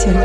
വിളിച്ചത്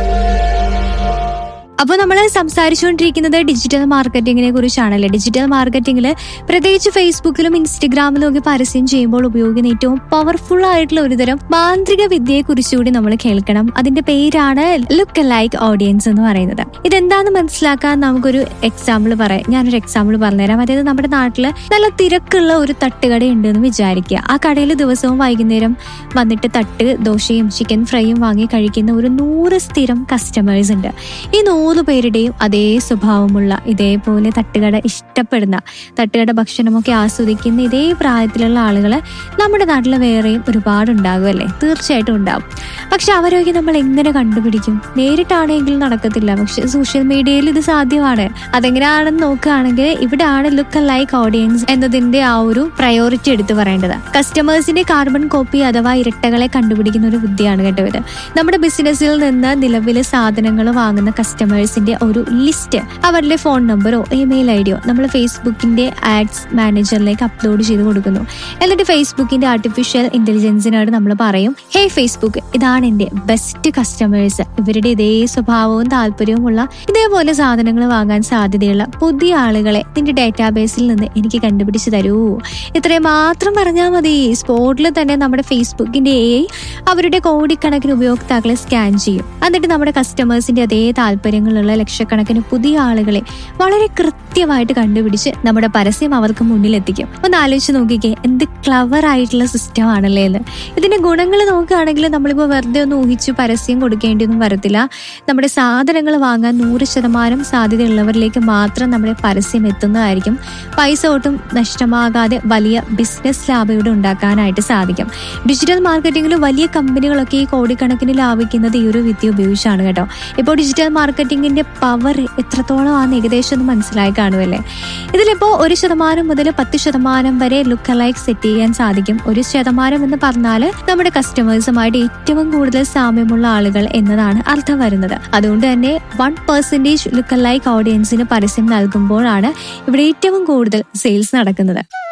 അപ്പോൾ നമ്മൾ സംസാരിച്ചുകൊണ്ടിരിക്കുന്നത് ഡിജിറ്റൽ മാർക്കറ്റിങ്ങിനെ കുറിച്ചാണല്ലേ ഡിജിറ്റൽ മാർക്കറ്റിംഗിൽ പ്രത്യേകിച്ച് ഫേസ്ബുക്കിലും ഇൻസ്റ്റഗ്രാമിലും ഒക്കെ പരസ്യം ചെയ്യുമ്പോൾ ഉപയോഗിക്കുന്ന ഏറ്റവും പവർഫുൾ ആയിട്ടുള്ള ഒരുതരം മാന്ത്രിക വിദ്യയെ കുറിച്ചുകൂടി നമ്മൾ കേൾക്കണം അതിന്റെ പേരാണ് ലുക്ക് ലൈക്ക് ഓഡിയൻസ് എന്ന് പറയുന്നത് ഇതെന്താന്ന് മനസ്സിലാക്കാൻ നമുക്കൊരു എക്സാമ്പിൾ പറയാം ഞാനൊരു എക്സാമ്പിൾ പറഞ്ഞുതരാം അതായത് നമ്മുടെ നാട്ടിൽ നല്ല തിരക്കുള്ള ഒരു തട്ടുകട ഉണ്ട് എന്ന് വിചാരിക്കുക ആ കടയിൽ ദിവസവും വൈകുന്നേരം വന്നിട്ട് തട്ട് ദോശയും ചിക്കൻ ഫ്രൈയും വാങ്ങി കഴിക്കുന്ന ഒരു നൂറ് സ്ഥിരം കസ്റ്റമേഴ്സ് ഉണ്ട് ഈ നൂറ് പേരുടെയും അതേ സ്വഭാവമുള്ള ഇതേപോലെ തട്ടുകട ഇഷ്ടപ്പെടുന്ന തട്ടുകട ഭക്ഷണമൊക്കെ ആസ്വദിക്കുന്ന ഇതേ പ്രായത്തിലുള്ള ആളുകൾ നമ്മുടെ നാട്ടിൽ വേറെയും ഒരുപാട് ഉണ്ടാകുമല്ലേ തീർച്ചയായിട്ടും ഉണ്ടാകും പക്ഷെ അവരൊക്കെ നമ്മൾ എങ്ങനെ കണ്ടുപിടിക്കും നേരിട്ടാണെങ്കിൽ നടക്കത്തില്ല പക്ഷെ സോഷ്യൽ മീഡിയയിൽ ഇത് സാധ്യമാണ് അതെങ്ങനെയാണെന്ന് നോക്കുകയാണെങ്കിൽ ഇവിടെയാണ് ലുക്ക് ലൈക്ക് ഓഡിയൻസ് എന്നതിന്റെ ആ ഒരു പ്രയോറിറ്റി എടുത്തു പറയേണ്ടത് കസ്റ്റമേഴ്സിന്റെ കാർബൺ കോപ്പി അഥവാ ഇരട്ടകളെ കണ്ടുപിടിക്കുന്ന ഒരു വിദ്യയാണ് കേട്ടോ ഇത് നമ്മുടെ ബിസിനസ്സിൽ നിന്ന് നിലവിലെ സാധനങ്ങൾ വാങ്ങുന്ന കസ്റ്റമേഴ്സിന്റെ ഒരു ലിസ്റ്റ് അവരുടെ ഫോൺ നമ്പറോ ഇമെയിൽ ഐ ഡിയോ നമ്മൾ ഫേസ്ബുക്കിന്റെ ആഡ്സ് മാനേജറിലേക്ക് അപ്ലോഡ് ചെയ്ത് കൊടുക്കുന്നു എന്നിട്ട് ഫേസ്ബുക്കിന്റെ ആർട്ടിഫിഷ്യൽ ഇന്റലിജൻസിനോട് നമ്മൾ പറയും ഹേ ഫേസ്ബുക്ക് ഇതാണ് എന്റെ ബെസ്റ്റ് കസ്റ്റമേഴ്സ് ഇവരുടെ ഇതേ സ്വഭാവവും താല്പര്യവുമുള്ള ഇതേപോലെ സാധനങ്ങൾ വാങ്ങാൻ സാധ്യതയുള്ള പുതിയ ആളുകളെ നിന്റെ ഡാറ്റാബേസിൽ നിന്ന് എനിക്ക് കണ്ടുപിടിച്ച് തരൂ ഇത്രയും മാത്രം പറഞ്ഞാൽ മതി സ്പോട്ടിൽ തന്നെ നമ്മുടെ ഫേസ്ബുക്കിന്റെ എ അവരുടെ കോടിക്കണക്കിന് ഉപയോക്താക്കളെ സ്കാൻ ചെയ്യും എന്നിട്ട് നമ്മുടെ കസ്റ്റമേഴ്സിന്റെ അതേ താല്പര്യങ്ങളുള്ള ലക്ഷക്കണക്കിന് പുതിയ ആളുകളെ വളരെ കൃത്യമായിട്ട് കണ്ടുപിടിച്ച് നമ്മുടെ പരസ്യം അവർക്ക് മുന്നിൽ എത്തിക്കും ഒന്ന് ആലോചിച്ച് നോക്കിക്കേ എന്ത് ക്ലവർ ആയിട്ടുള്ള സിസ്റ്റം ആണല്ലേ എന്ന് ഇതിന്റെ ഗുണങ്ങൾ നോക്കുകയാണെങ്കിൽ നമ്മളിപ്പോൾ വെറുതെ ഒന്ന് ഊഹിച്ച് പരസ്യം കൊടുക്കേണ്ടിയൊന്നും വരത്തില്ല നമ്മുടെ സാധനങ്ങൾ വാങ്ങാൻ നൂറ് ശതമാനം സാധ്യതയുള്ളവരിലേക്ക് മാത്രം നമ്മുടെ പരസ്യം എത്തുന്നതായിരിക്കും പൈസ ഒട്ടും നഷ്ടമാകാതെ വലിയ ബിസിനസ് ലാഭം ഇവിടെ ഉണ്ടാക്കാനായിട്ട് സാധിക്കും ഡിജിറ്റൽ മാർക്കറ്റിംഗിൽ വലിയ കമ്പനികളൊക്കെ ഈ കോടിക്കണക്കിന് ലാഭിക്കുന്നത് ഈ ഒരു വിദ്യ ഉപയോഗിച്ചാണ് കേട്ടോ ഇപ്പോൾ ഡിജിറ്റൽ മാർക്കറ്റിംഗിന്റെ പവർ എത്രത്തോളം ആണെന്ന് ഏകദേശം ഒന്ന് മനസ്സിലായി കാണുമല്ലേ ഇതിലിപ്പോൾ ഒരു ശതമാനം മുതൽ പത്ത് ശതമാനം വരെ ലുക്ക് ലൈക്ക് സെറ്റ് ചെയ്യാൻ സാധിക്കും ഒരു ശതമാനം എന്ന് പറഞ്ഞാൽ നമ്മുടെ കസ്റ്റമേഴ്സുമായിട്ട് ഏറ്റവും കൂടുതൽ സാമ്യമുള്ള ആളുകൾ എന്നതാണ് അർത്ഥം വരുന്നത് അതുകൊണ്ട് തന്നെ വൺ പെർസെൻറ്റേജ് ലുക്ക് ലൈക്ക് ഓഡിയൻസിന് പരസ്യം നൽകുമ്പോഴാണ് ഇവിടെ ഏറ്റവും കൂടുതൽ സെയിൽസ് നടക്കുന്നത്